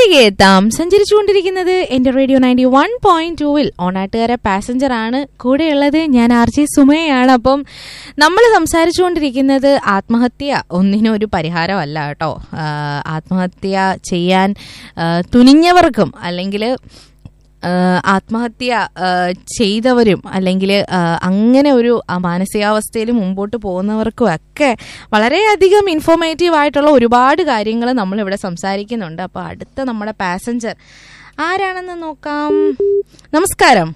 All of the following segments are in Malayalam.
തിരികെ എത്താം സഞ്ചരിച്ചുകൊണ്ടിരിക്കുന്നത് എന്റെ റേഡിയോ നയൻറ്റി വൺ പോയിന്റ് ടൂവിൽ ഓണാട്ടുകാര പാസഞ്ചർ ആണ് കൂടെയുള്ളത് ഞാൻ ആർ ജെ സുമയാണ് അപ്പം നമ്മൾ സംസാരിച്ചുകൊണ്ടിരിക്കുന്നത് ആത്മഹത്യ ഒന്നിനും ഒരു പരിഹാരമല്ല കേട്ടോ ആ, ആത്മഹത്യ ചെയ്യാൻ ആ, തുനിഞ്ഞവർക്കും അല്ലെങ്കിൽ ആഹ് ആത്മഹത്യ ആഹ് ചെയ്തവരും അല്ലെങ്കിൽ ആഹ് അങ്ങനെ ഒരു ആ മാനസികാവസ്ഥയിൽ മുമ്പോട്ട് പോകുന്നവർക്കും ഒക്കെ വളരെയധികം ഇൻഫോർമേറ്റീവ് ആയിട്ടുള്ള ഒരുപാട് കാര്യങ്ങൾ നമ്മളിവിടെ സംസാരിക്കുന്നുണ്ട് അപ്പോൾ അടുത്ത നമ്മുടെ പാസഞ്ചർ ആരാണെന്ന് നോക്കാം നമസ്കാരം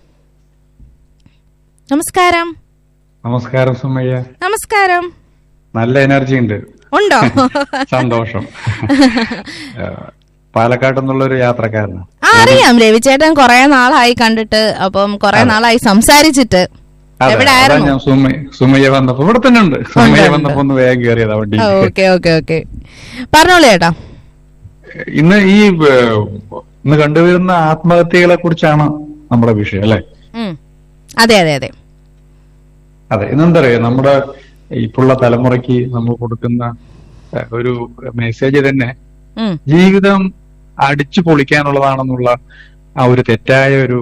നമസ്കാരം നമസ്കാരം സുമയ്യ നമസ്കാരം നല്ല എനർജി ഉണ്ട് ഉണ്ടോ സന്തോഷം ഏഹ്, പാലക്കാട് നിന്നുള്ള ഒരു യാത്രക്കാരനാണ് ആ അറിയാം രവിചേട്ടൻ കുറെ നാളായി കണ്ടിട്ട് അപ്പം കുറെ നാളായി സംസാരിച്ചിട്ട് അതെ, എവിടെ അതാ ആയിരുന്നു ഞാൻ സുമ- സുമയ്യ വന്നപ്പോ ഇവിടെ തന്നെ ഉണ്ട് സുമയ്യ വന്നപ്പോ ഒന്ന് വേഗം കയറിയതാ വണ്ടി ഓക്കെ ഓക്കെ ഓക്കെ പറഞ്ഞോളൂ ചേട്ടാ ഇന്ന് ഈ ഏഹ്, ഇന്ന് കണ്ടുവരുന്ന ആത്മഹത്യകളെ കുറിച്ചാണ് നമ്മുടെ വിഷയം അല്ലെ ഉം. അതെ അതെ അതെ അതെ ഇന്നെന്താ പറയാ നമ്മുടെ ഇപ്പോഴുള്ള തലമുറയ്ക്ക് നമ്മൾ കൊടുക്കുന്ന ഏഹ്, ഒരു മെസ്സേജ് തന്നെ ഉം. ജീവിതം അടിച്ചു പൊളിക്കാനുള്ളതാണെന്നുള്ള ആ ഒരു തെറ്റായ ഒരു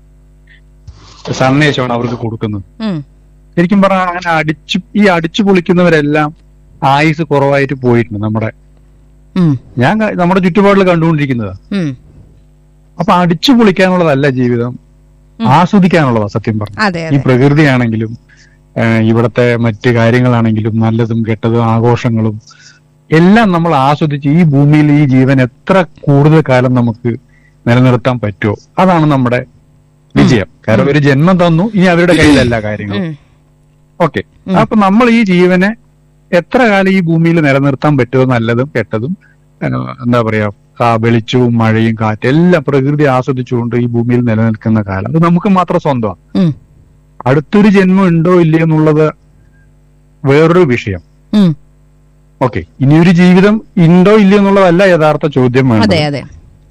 സന്ദേശമാണ് അവർക്ക് കൊടുക്കുന്നത് ഉം. ശരിക്കും പറഞ്ഞാൽ അങ്ങനെ അടിച്ചു ഈ അടിച്ചു പൊളിക്കുന്നവരെല്ലാം ആയുസ് കുറവായിട്ട് പോയിട്ടുണ്ട് നമ്മുടെ ഉം. ഞാൻ ക- നമ്മുടെ ചുറ്റുപാടിൽ കണ്ടുകൊണ്ടിരിക്കുന്നത് ഉം. അപ്പൊ അടിച്ചു പൊളിക്കാനുള്ളതല്ല ജീവിതം ആസ്വദിക്കാനുള്ളതാ സത്യം പറഞ്ഞു അതെ ഈ അതെ പ്രകൃതിയാണെങ്കിലും ഏഹ്, ഇവിടത്തെ മറ്റ് കാര്യങ്ങളാണെങ്കിലും നല്ലതും കെട്ടതും ആഘോഷങ്ങളും എല്ലാം നമ്മൾ ആസ്വദിച്ച് ഈ ഭൂമിയിൽ ഈ ജീവൻ എത്ര കൂടുതൽ കാലം നമുക്ക് നിലനിർത്താൻ പറ്റുമോ അതാണ് നമ്മുടെ വിജയം കാരണം ഒരു ജന്മം തന്നു ഇനി അവരുടെ കയ്യിലല്ല കാര്യങ്ങളും ഉം. ഓക്കെ അപ്പൊ നമ്മൾ ഈ ജീവനെ എത്ര കാലം ഈ ഭൂമിയിൽ നിലനിർത്താൻ പറ്റുമോ നല്ലതും കെട്ടതും ഏഹ്, എന്താ പറയാ കാ വെളിച്ചവും മഴയും കാറ്റും എല്ലാം പ്രകൃതി ആസ്വദിച്ചുകൊണ്ട് ഈ ഭൂമിയിൽ നിലനിൽക്കുന്ന കാലം അത് നമുക്ക് മാത്രം സ്വന്തമാണ് ഉം. അടുത്തൊരു ജന്മം ഉണ്ടോ ഇല്ലയോ എന്നുള്ളത് വേറൊരു വിഷയം ഉം. ഓക്കെ ഇനിയൊരു ജീവിതം ഉണ്ടോ ഇല്ലയോ എന്നുള്ളതല്ല യഥാർത്ഥ ചോദ്യം അതെ വേണ്ടത് അതെ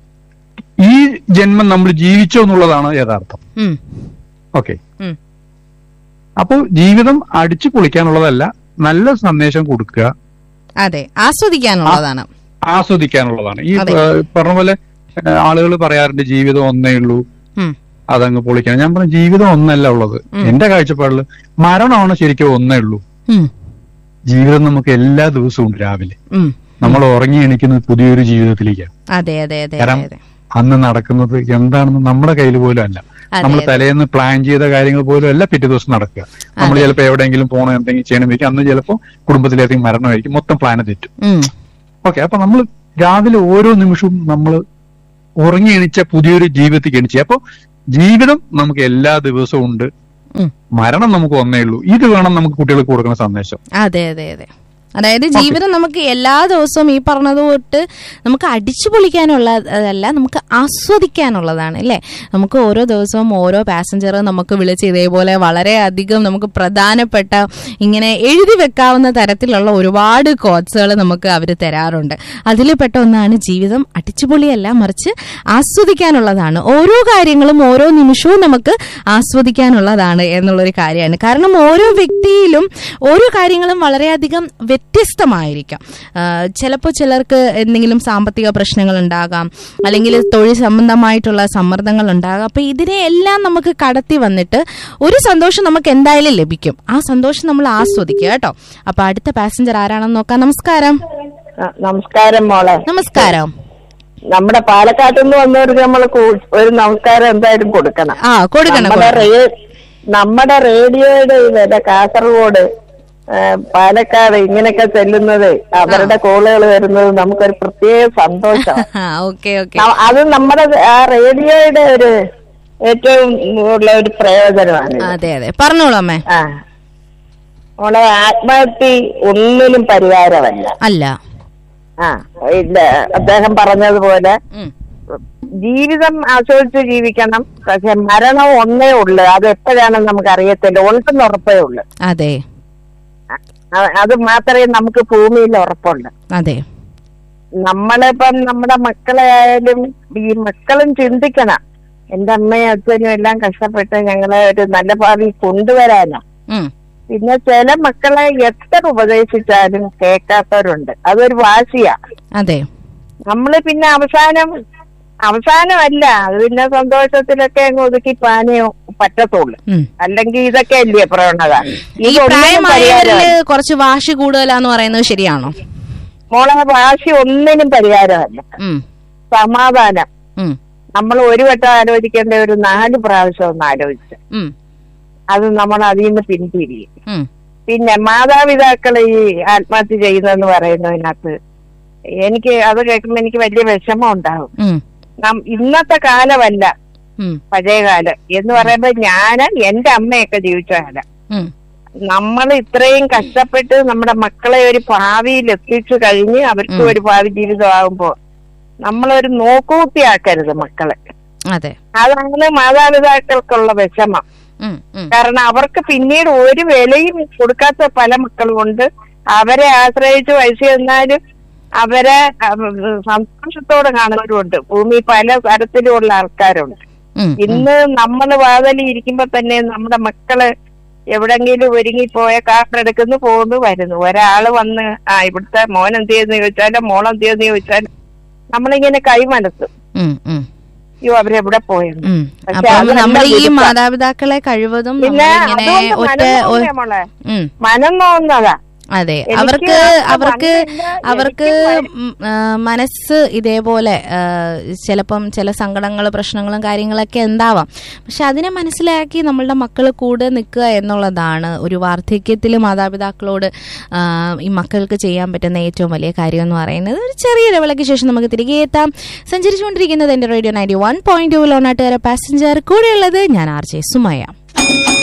ഈ ജന്മം നമ്മൾ ജീവിച്ചോ എന്നുള്ളതാണ് യഥാർത്ഥം ഉം. ഓക്കെ ഉം. അപ്പൊ ജീവിതം അടിച്ചു പൊളിക്കാനുള്ളതല്ല നല്ല സന്ദേശം കൊടുക്കുക അതെ ആസ്വദിക്കാനുള്ളതാണ് ആസ്വദിക്കാനുള്ളതാണ് ഈ അതെ. ഏഹ്, പറഞ്ഞ പോലെ ആളുകൾ പറയാറുണ്ട് ജീവിതം ഒന്നേ ഉള്ളൂ ഉം. അതങ്ങ് പൊളിക്കണം ഞാൻ പറഞ്ഞു ജീവിതം ഒന്നല്ല ഉള്ളത് എന്റെ കാഴ്ചപ്പാടില് മരണമാണ് ശരിക്കും ഒന്നേ ഉള്ളൂ ഉം. ജീവിതം നമുക്ക് എല്ലാ ദിവസവും ഉണ്ട് രാവിലെ ഉം. നമ്മൾ ഉറങ്ങി എണീക്കുന്നത് പുതിയൊരു ജീവിതത്തിലേക്കാണ് അതെ അതെ അതെ കാരണം അതെ അന്ന് നടക്കുന്നത് എന്താണെന്ന് നമ്മുടെ കയ്യിൽ പോലും അല്ല അതെ, നമ്മൾ അതെ. തലേന്ന് പ്ലാൻ ചെയ്ത കാര്യങ്ങൾ പോലും അല്ല പിറ്റേ ദിവസം നടക്കുക നമ്മൾ അതെ. ചിലപ്പോൾ എവിടെയെങ്കിലും പോകണം എന്തെങ്കിലും ചെയ്യണമെങ്കിൽ അന്ന് ചിലപ്പോൾ കുടുംബത്തിലേക്കും മരണമായിരിക്കും മൊത്തം പ്ലാൻ തെറ്റും ഉം. ഓക്കെ അപ്പൊ നമ്മൾ രാവിലെ ഓരോ നിമിഷവും നമ്മൾ ഉറങ്ങി എണിച്ച പുതിയൊരു ജീവിതത്തിലേക്ക് എണിച്ചു അപ്പൊ ജീവിതം നമുക്ക് എല്ലാ ദിവസവും ഉണ്ട് ഉം. മരണം നമുക്ക് ഒന്നേ ഉള്ളൂ ഇത് വേണം നമുക്ക് കുട്ടികൾക്ക് കൊടുക്കുന്ന സന്ദേശം അതെ അതെ അതെ അതായത് ജീവിതം നമുക്ക് എല്ലാ ദിവസവും ഈ പറഞ്ഞത് തൊട്ട് നമുക്ക് അടിച്ചു പൊളിക്കാനുള്ളതല്ല നമുക്ക് ആസ്വദിക്കാനുള്ളതാണ് അല്ലേ നമുക്ക് ഓരോ ദിവസവും ഓരോ പാസഞ്ചർ നമുക്ക് വിളിച്ച് ഇതേപോലെ വളരെയധികം നമുക്ക് പ്രധാനപ്പെട്ട ഇങ്ങനെ എഴുതി വെക്കാവുന്ന തരത്തിലുള്ള ഒരുപാട് കോട്സുകൾ നമുക്ക് അവർ തരാറുണ്ട് അതിൽ പെട്ട ഒന്നാണ് ജീവിതം അടിച്ചുപൊളിയല്ല മറിച്ച് ആസ്വദിക്കാനുള്ളതാണ് ഓരോ കാര്യങ്ങളും ഓരോ നിമിഷവും നമുക്ക് ആസ്വദിക്കാനുള്ളതാണ് എന്നുള്ളൊരു കാര്യമാണ് കാരണം ഓരോ വ്യക്തിയിലും ഓരോ കാര്യങ്ങളും വളരെയധികം വ്യത്യസ്തമായിരിക്കാം ചിലപ്പോൾ ചിലർക്ക് എന്തെങ്കിലും സാമ്പത്തിക പ്രശ്നങ്ങൾ ഉണ്ടാകാം അല്ലെങ്കിൽ തൊഴിൽ സംബന്ധമായിട്ടുള്ള സമ്മർദ്ദങ്ങൾ ഉണ്ടാകാം അപ്പൊ ഇതിനെ എല്ലാം നമുക്ക് കടത്തി വന്നിട്ട് ഒരു സന്തോഷം നമുക്ക് എന്തായാലും ലഭിക്കും ആ സന്തോഷം നമ്മൾ ആസ്വദിക്കുക കേട്ടോ അപ്പൊ അടുത്ത പാസഞ്ചർ ആരാണെന്ന് നോക്കാം നമസ്കാരം ആ, നമസ്കാരം മോളെ നമസ്കാരം നമ്മുടെ പാലക്കാട്ട് നിന്ന് വന്നവർക്ക് നമ്മൾ ഒരു നമസ്കാരം എന്തായാലും കൊടുക്കണം ആ കൊടുക്കണം നമ്മുടെ കൊടുക്കണം. റേ- നമ്മുടെ റേഡിയോയുടെ ഇതല്ല കാസർഗോഡ് ആ, പാലക്കാട് ഇങ്ങനെയൊക്കെ ചെല്ലുന്നത് അവരുടെ കോളുകൾ വരുന്നത് നമുക്കൊരു പ്രത്യേക സന്തോഷമാണ് ആ ഓക്കെ ഓക്കെ ന- അത് നമ്മുടെ ആ റേഡിയോയുടെ ഒരു ഏറ്റവും ഉള്ള ഒരു പ്രയോജനമാണ് ഇത്. അതെ അതെ പറഞ്ഞോളൂ അമ്മേ ആ മോളെ ആത്മഹത്യ ഒന്നിനും പരിഹാരമല്ല അല്ല ആ ഇല്ല അദ്ദേഹം പറഞ്ഞതുപോലെ ഉം. ജീവിതം ആസ്വദിച്ച് ജീവിക്കണം പക്ഷെ മരണം ഒന്നേ ഉള്ളു അത് എപ്പോഴാണെന്ന് നമുക്ക് അറിയത്തില്ല ഉണ്ടെന്ന് ഉറപ്പേ ഉള്ളു അതെ അ- അത് മാത്രമേ നമുക്ക് ഭൂമിയിൽ ഉറപ്പുള്ളൂ അതെ നമ്മളിപ്പം നമ്മുടെ മക്കളെ ആയാലും ഈ മക്കളും ചിന്തിക്കണം എന്റെ അമ്മയും അച്ഛനും എല്ലാം കഷ്ടപ്പെട്ട് ഞങ്ങളെ ഒരു നല്ല ഭാവി കൊണ്ടുവരാനാ ഉം. പിന്നെ ചില മക്കളെ എത്ര ഉപദേശിച്ചാലും കേൾക്കാത്തവരുണ്ട് അതൊരു വാശിയാ അതെ നമ്മള് പിന്നെ അവസാനം അവസാനമല്ല അത് പിന്നെ സന്തോഷത്തിലൊക്കെ അങ്ങ് ഒതുക്കി പാനേ പറ്റത്തുള്ളൂ ഉം. അല്ലെങ്കിൽ ഇതൊക്കെ അല്ലേ പ്രവണത ഈ ഇതൊന്നിനും പ്രായമായവരില് പരിഹാരമല്ല. കുറച്ച് വാശി കൂടുതലാന്ന് പറയുന്നത് ശരിയാണോ മോളെ ഭാഷ ഒന്നിനും പരിഹാരമല്ല ഉം സമാധാനം ഉം നമ്മൾ ഒരു വട്ടം ആലോചിക്കേണ്ട ഒരു നാല് പ്രാവശ്യം ഒന്ന് ആലോചിച്ച് ഉം അത് നമ്മൾ അതിൽ നിന്ന് പിന്തിരിയും ഉം പിന്നെ മാതാപിതാക്കൾ ഈ ആത്മഹത്യ ചെയ്യുന്നെന്ന് പറയുന്നതിനകത്ത് എനിക്ക് അത് കേൾക്കുമ്പോൾ എനിക്ക് വലിയ വിഷമം ഉണ്ടാകും ഉം നം- ഇന്നത്തെ കാലമല്ല ഉം പഴയ കാലം എന്ന് പറയുമ്പോ ഞാൻ എന്റെ അമ്മയൊക്കെ ജീവിച്ച കാലം ഉം നമ്മൾ ഇത്രയും കഷ്ടപ്പെട്ട് നമ്മുടെ മക്കളെ ഒരു ഭാവിയിൽ എത്തിച്ചു കഴിഞ്ഞ് അവർക്ക് ഒരു ഭാവി ജീവിതം ആകുമ്പോ നമ്മളൊരു നോക്കൂത്തിയാക്കരുത് മക്കളെ അതെ അതാണ് മാതാപിതാക്കൾക്കുള്ള വിഷമം ഉം ഉം കാരണം അവർക്ക് പിന്നീട് ഒരു വിലയും കൊടുക്കാത്ത പല മക്കളുമുണ്ട് അവരെ ആശ്രയിച്ച് വയസ്സ് ചെന്നാലും അവരെ ഉം, സന്തോഷത്തോടെ കാണുന്നവരുണ്ട് ഭൂമി പല തരത്തിലുമുള്ള ആൾക്കാരുണ്ട് ഉം ഇന്ന് നമ്മൾ വാതലി ഇരിക്കുമ്പോ തന്നെ നമ്മുടെ മക്കള് എവിടെങ്കിലും ഒരുങ്ങിപ്പോയ കാർഡെടുക്കുന്നു പോകുന്നു വരുന്നു ഒരാള് വന്ന് ആ ഇവിടുത്തെ മോൻ എന്ത് ചെയ്യുന്നു ചോദിച്ചാലും മോൾ എന്ത് ചെയ്യുന്നു ചോദിച്ചാലും നമ്മളിങ്ങനെ കൈമനത്തും ഉം ഉം അയ്യോ അവരെവിടെ പോയെന്ന് ഉം. പക്ഷെ അപ്പം അതല്ല നമ്മൾ ഈ വിരുദ്ധം. മാതാപിതാക്കളെ കഴിവതും പിന്നെ നമ്മളിങ്ങനെ അതുകൊണ്ട് ഒറ്റ മനം ഒ- നോവുന്നേ മോളെ ഉം മനം നോവുന്നതാ അതെ എനിക്ക് അവർക്ക് ആ അവർക്ക് വന്നില്ല, അവർക്ക് എനിക്ക് ഉം, ആ, മനസ്സ് ഇതേപോലെ ആ, ചിലപ്പം ചില സങ്കടങ്ങളും പ്രശ്നങ്ങളും കാര്യങ്ങളൊക്കെ ഉണ്ടാവാം പക്ഷെ അതിനെ മനസ്സിലാക്കി നമ്മളുടെ മക്കൾ കൂടെ നിൽക്കുക എന്നുള്ളതാണ് ഒരു വാർദ്ധക്യത്തിൽ മാതാപിതാക്കളോട് ആ, ഈ മക്കൾക്ക് ചെയ്യാൻ പറ്റുന്ന ഏറ്റവും വലിയ കാര്യം എന്ന് പറയുന്നത് ഒരു ചെറിയ ഇടവേളയ്ക്ക് ശേഷം നമുക്ക് തിരികെ എത്താം സഞ്ചരിച്ചുകൊണ്ടിരിക്കുന്നത് എൻ്റെ radio ninety one point two ലോണാട്ടുകാര പാസഞ്ചർ കൂടെയുള്ളത് ഞാൻ ആർ ജെ സുമയ